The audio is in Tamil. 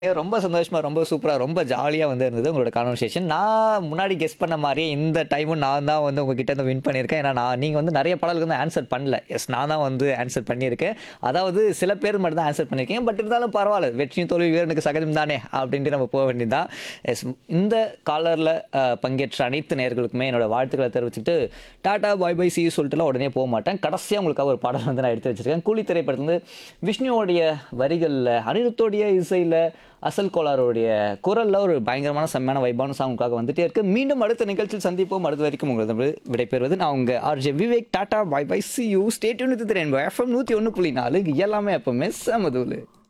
ரொம்ப சந்தோஷமா, ரொம்ப சூப்பரா, ரொம்ப ஜாலியா வந்து இருந்தது உங்களோட கான்வர்சேஷன். நான் முன்னாடி கெஸ் பண்ண மாரியே இந்த டைமும் நான் தான் வந்து உங்ககிட்ட இருந்து வின் பண்ணியிருக்கேன். ஏன்னா நான் நீங்க வந்து நெறைய பாடலுக்கு வந்து ஆன்சர் பண்ணல. எஸ் நான் தான் வந்து ஆன்சர் பண்ணியிருக்கேன். அதாவது சில பேர் மட்டும் தான் ஆன்சர் பண்ணியிருக்கீங்க. பட் இருந்தாலும் பரவால்ல. வெற்றியும் தோல்வி வீரனுக்கு சகஜம் தானே அப்படின்ட்டு நம்ம போக வேண்டியது தான். எஸ் இந்த காலர்ல அ பங்கேற்ற அனைத்து நேயர்களுக்குமே என்னோட வாழ்த்துக்கள தெரிவிச்சுட்டு, ta ta bye bye see you சொல்லிட்டுலாம் உடனே போ மாட்டேன். கடைசியா உங்களுக்காக ஒரு பாடல் வந்து நான் எடுத்து வச்சிருக்கேன். கூலி திரைப்படத்துலருந்து விஷ்ணுவோடைய வரிகள்ல, அனிருத்தோடைய இசையில, அசல் கோலாருடைய குரல்ல ஒரு பயங்கரமான செம்மையான வைபான சாங் உங்களுக்காக வந்துட்டே இருக்கு. மீண்டும் அடுத்த நிகழ்ச்சியில் சந்திப்போம். அடுத்த வரைக்கும் உங்களிடம் விடைபெறுவது நான் உங்க RJ Vivek. Ta ta bye bye see you. Stay tuned with rainbow FM 101.4 எல்லாமே எப்பவுமே செம தூளு.